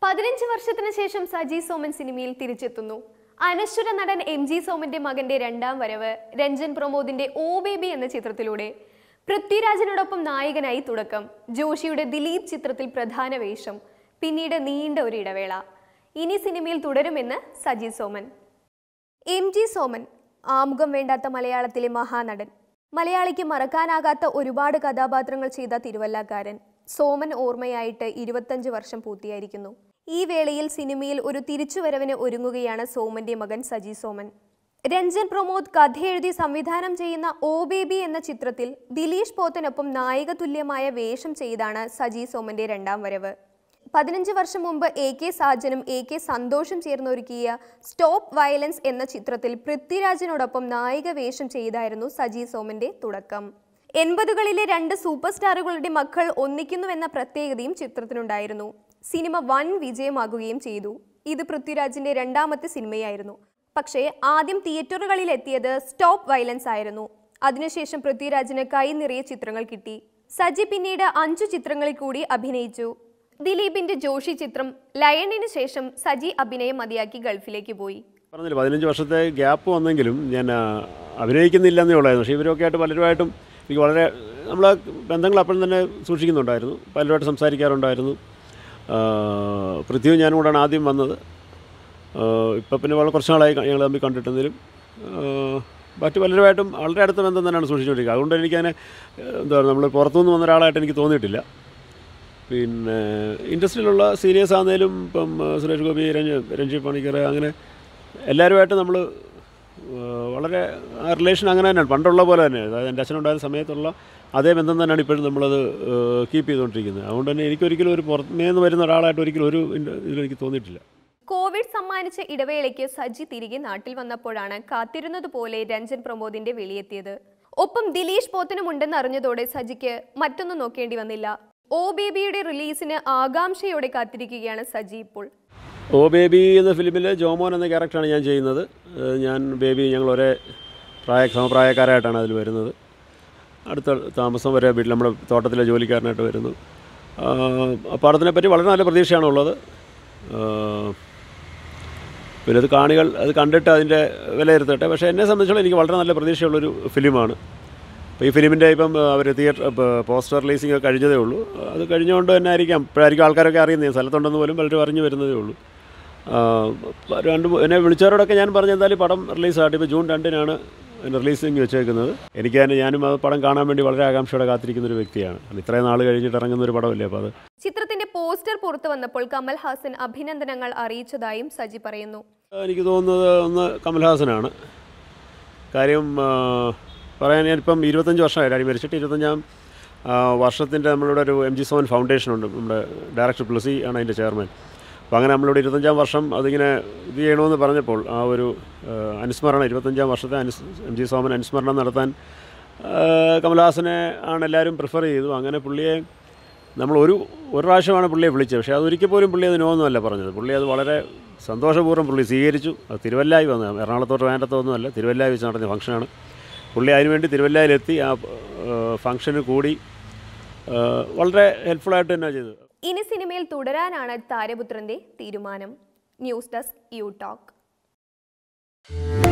പതിനഞ്ച് വർഷത്തിന് ശേഷം സജി സോമൻ സിനിമയിൽ തിരിച്ചെത്തുന്നു അനശ്വര നടൻ എം ജി സോമന്റെ മകന്റെ രണ്ടാം വരവ് രഞ്ജൻ പ്രമോദിന്റെ ഓ ബേബി എന്ന ചിത്രത്തിലൂടെ പൃഥ്വിരാജിനോടൊപ്പം നായകനായി തുടക്കം ജോഷിയുടെ ദിലീപ് ചിത്രത്തിൽ പ്രധാന വേഷം പിന്നീട് നീണ്ട ഒരു ഇടവേള ഇനി സിനിമയിൽ തുടരുമെന്ന് സജി സോമൻ എം ജി സോമൻ ആമുഖം വേണ്ടാത്ത മലയാളത്തിലെ മഹാനടൻ മലയാളിക്ക് മറക്കാനാകാത്ത ഒരുപാട് കഥാപാത്രങ്ങൾ ചെയ്ത തിരുവല്ലക്കാരൻ സോമൻ ഓർമ്മയായിട്ട് ഇരുപത്തഞ്ച് വർഷം പൂർത്തിയായിരിക്കുന്നു ഈ വേളയിൽ സിനിമയിൽ ഒരു തിരിച്ചുവരവിന് ഒരുങ്ങുകയാണ് സോമന്റെ മകൻ സജി സോമൻ രഞ്ജൻ പ്രമോദ് കഥയെഴുതി സംവിധാനം ചെയ്യുന്ന ഓ ബേബി എന്ന ചിത്രത്തിൽ ദിലീഷ് പോത്തനൊപ്പം നായിക തുല്യമായ വേഷം ചെയ്താണ് സജി സോമന്റെ രണ്ടാം വരവ് പതിനഞ്ച് വർഷം മുമ്പ് എ കെ സാജനും എ കെ സന്തോഷും ചേർന്നൊരുക്കിയ സ്റ്റോപ്പ് വയലൻസ് എന്ന ചിത്രത്തിൽ പൃഥ്വിരാജിനോടൊപ്പം നായിക വേഷം ചെയ്തായിരുന്നു സജി സോമന്റെ തുടക്കം എൺപതുകളിലെ രണ്ട് സൂപ്പർ സ്റ്റാറുകളുടെ മക്കൾ ഒന്നിക്കുന്നുവെന്ന പ്രത്യേകതയും ചിത്രത്തിനുണ്ടായിരുന്നു സിനിമ വൻ വിജയമാകുകയും ചെയ്തു ഇത് പൃഥ്വിരാജിന്റെ രണ്ടാമത്തെ സിനിമയായിരുന്നു പക്ഷേ ആദ്യം തിയേറ്ററുകളിൽ എത്തിയത് സ്റ്റോപ്പ് വയലൻസ് ആയിരുന്നു അതിനുശേഷം പൃഥ്വിരാജിന് കൈ നിറയെ ചിത്രങ്ങൾ കിട്ടി സജി പിന്നീട് അഞ്ചു ചിത്രങ്ങളിൽ കൂടി അഭിനയിച്ചു ദിലീപിന്റെ ജോഷി ചിത്രം ലയണിന് ശേഷം സജി അഭിനയം മതിയാക്കി ഗൾഫിലേക്ക് പോയി പറഞ്ഞില്ല പതിനഞ്ച് വർഷത്തെ ഗ്യാപ്പ് വന്നെങ്കിലും ഞാൻ ആ, അഭിനയിക്കുന്നില്ലെന്നേ ഉള്ളായിരുന്നു പക്ഷേ ഇവരൊക്കെ ആയിട്ട് പലരുമായിട്ടും എനിക്ക് വളരെ നമ്മൾ ബന്ധങ്ങൾ അപ്പോഴും തന്നെ സൂക്ഷിക്കുന്നുണ്ടായിരുന്നു പലരുമായിട്ട് സംസാരിക്കാറുണ്ടായിരുന്നു ആ, പൃഥ്വിയും ഞാനും കൂടാണ് ആദ്യം വന്നത് ഇപ്പം പിന്നെ വളരെ കുറച്ച് നാളായി ഞങ്ങൾ തമ്മിൽ കണ്ടിട്ടെങ്കിലും മറ്റു പലരുമായിട്ടും വളരെ അടുത്ത ബന്ധം തന്നെയാണ് സൂക്ഷിച്ചുകൊണ്ടിരിക്കുക അതുകൊണ്ട് എനിക്കതിനെ എന്താ പറയുക നമ്മൾ പുറത്തുനിന്ന് വന്ന ഒരാളായിട്ട് എനിക്ക് തോന്നിയിട്ടില്ല പിന്നെ ഇൻഡസ്ട്രിയിലുള്ള സീനിയേഴ്സ് ആണെങ്കിലും ഇപ്പം ആ, സുരേഷ് ഗോപി രഞ്ജി രഞ്ജി പണിക്കർ അങ്ങനെ എല്ലാവരുമായിട്ട് നമ്മൾ വളരെ ആ റിലേഷൻ അങ്ങനെ തന്നെയാണ് പണ്ടുള്ള പോലെ തന്നെ അതായത് എൻ്റെ അച്ഛനുണ്ടായിരുന്ന സമയത്തുള്ള അതേ ബന്ധം തന്നെയാണ് ഇപ്പോഴും നമ്മളത് കീപ്പ് ചെയ്തുകൊണ്ടിരിക്കുന്നത് അതുകൊണ്ട് തന്നെ എനിക്കൊരിക്കലും ഒരു പുറമേ നിന്ന് വരുന്ന ഒരാളായിട്ട് ഒരിക്കലും ഒരു ഇൻഡ- ഇതിലും എനിക്ക് തോന്നിയിട്ടില്ല കോവിഡ് സമ്മാനിച്ച ഇടവേളയ്ക്ക് സജി തിരികെ നാട്ടിൽ വന്നപ്പോഴാണ് കാത്തിരുന്നത് പോലെ രഞ്ജൻ പ്രമോദിന്റെ വെളിയെത്തിയത് ഒപ്പം ദിലീഷ് പോത്തനുമുണ്ടെന്ന് അറിഞ്ഞതോടെ സജിക്ക് മറ്റൊന്നും നോക്കേണ്ടി വന്നില്ല ഓ ബേബിയുടെ റിലീസിന് ആകാംക്ഷയോടെ കാത്തിരിക്കുകയാണ് സജി ഇപ്പോൾ ഓ ബേബി എന്ന ഫിലിമിൽ ജോമോൻ എന്ന ക്യാരക്ടറാണ് ഞാൻ ചെയ്യുന്നത് ഏഹ് ഞാൻ ബേബി ഞങ്ങൾ ഒരേ പ്രായ സമപ്രായക്കാരായിട്ടാണ് അതിൽ വരുന്നത് അടുത്ത താമസം വരെ വീട്ടിൽ നമ്മുടെ തോട്ടത്തിലെ ജോലിക്കാരനായിട്ട് വരുന്നു ആഹ് അപ്പോൾ അതിനെപ്പറ്റി വളരെ നല്ല പ്രതീക്ഷയാണ് ഉള്ളത് ആഹ് പിന്നെ അത് കാണികൾ അത് കണ്ടിട്ട് അതിൻ്റെ വിലയിരുത്തട്ടെ പക്ഷേ എന്നെ സംബന്ധിച്ചോളം എനിക്ക് വളരെ നല്ല പ്രതീക്ഷയുള്ളൊരു ഫിലിമാണ് അപ്പോൾ ഈ ഫിലിമിൻ്റെ ഇപ്പം അവർ തിയേറ്റർ പോസ്റ്റർ റിലീസിംഗ് ഒക്കെ കഴിഞ്ഞതേ ഉള്ളൂ അത് കഴിഞ്ഞുകൊണ്ട് തന്നെ ആയിരിക്കാം ഇപ്പോഴായിരിക്കും ആൾക്കാരൊക്കെ അറിയുന്നത് സ്ഥലത്തുണ്ടെന്ന് പോലും പലരും അറിഞ്ഞു വരുന്നതേ ഉള്ളൂ ആ, രണ്ട് മൂ- എന്നെ വിളിച്ചവരോടൊക്കെ ഞാൻ പറഞ്ഞ എന്തായാലും പടം റിലീസായിട്ട് ഇപ്പോൾ ജൂൺ രണ്ടിനാണ് അതിൻ്റെ റിലീസിങ് വെച്ചേക്കുന്നത് എനിക്ക് തന്നെ ഞാനും ആ പടം കാണാൻ വേണ്ടി വളരെ ആകാംക്ഷയോടെ കാത്തിരിക്കുന്ന ഒരു വ്യക്തിയാണ് കാരണം ഇത്രയും നാൾ കഴിഞ്ഞിട്ട് ഇറങ്ങുന്ന ഒരു പടമല്ലേ അപ്പോൾ അത് ചിത്രത്തിന്റെ പോസ്റ്റർ പുറത്തു വന്നപ്പോൾ കമൽ ഹാസൻ അഭിനന്ദനങ്ങൾ അറിയിച്ചതായും സജി പറയുന്നു എനിക്ക് തോന്നുന്നത് ഒന്ന് കമൽഹാസനാണ് കാര്യം ആ, പറയാൻ ഞാനിപ്പം ഇരുപത്തഞ്ച് വർഷമായി ഡാഡി മരിച്ചിട്ട് ഇരുപത്തഞ്ചാം വർഷത്തിൻ്റെ നമ്മളിവിടെ ഒരു എം ജി സോൻ ഫൗണ്ടേഷൻ ഉണ്ട് നമ്മുടെ ഡയറക്ടർ പ്ലസി ആണ് അതിൻ്റെ ചെയർമാൻ അപ്പോൾ അങ്ങനെ നമ്മളിവിടെ ഇരുപത്തഞ്ചാം വർഷം അതിങ്ങനെ ഇത് ചെയ്യണമെന്ന് പറഞ്ഞപ്പോൾ ആ ഒരു ആ, അനുസ്മരണം ഇരുപത്തഞ്ചാം വർഷത്തെ അനുസ് എം ജി സോമൻ അനുസ്മരണം നടത്താൻ ആ, കമൽഹാസനെ ആണ് എല്ലാവരും പ്രിഫർ ചെയ്തു അങ്ങനെ പുള്ളിയെ നമ്മൾ ഒരു ഒരു പ്രാവശ്യമാണ് പുള്ളിയെ വിളിച്ചത് പക്ഷേ അതൊരിക്കൽ പോലും പുള്ളി അത് നോന്നല്ല പറഞ്ഞത് പുള്ളി അത് വളരെ സന്തോഷപൂർവ്വം പുള്ളി സ്വീകരിച്ചു അത് തിരുവല്ലായി വന്ന എറണാകുളത്തോട്ട് വേണ്ടത്തൊന്നുമല്ല തിരുവല്ലായി വെച്ച് നടന്ന ഫംഗ്ഷനാണ് പുള്ളി അതിനുവേണ്ടി തിരുവല്ലയിലെത്തി ആ ഫംഗ്ഷന് കൂടി ആ, വളരെ ഹെൽപ്ഫുള്ളായിട്ട് തന്നെ ചെയ്തത് ഇനി സിനിമയിൽ തുടരാനാണ് താരപുത്രന്റെ തീരുമാനം ന്യൂസ് ഡെസ്ക് യു ടോക്ക്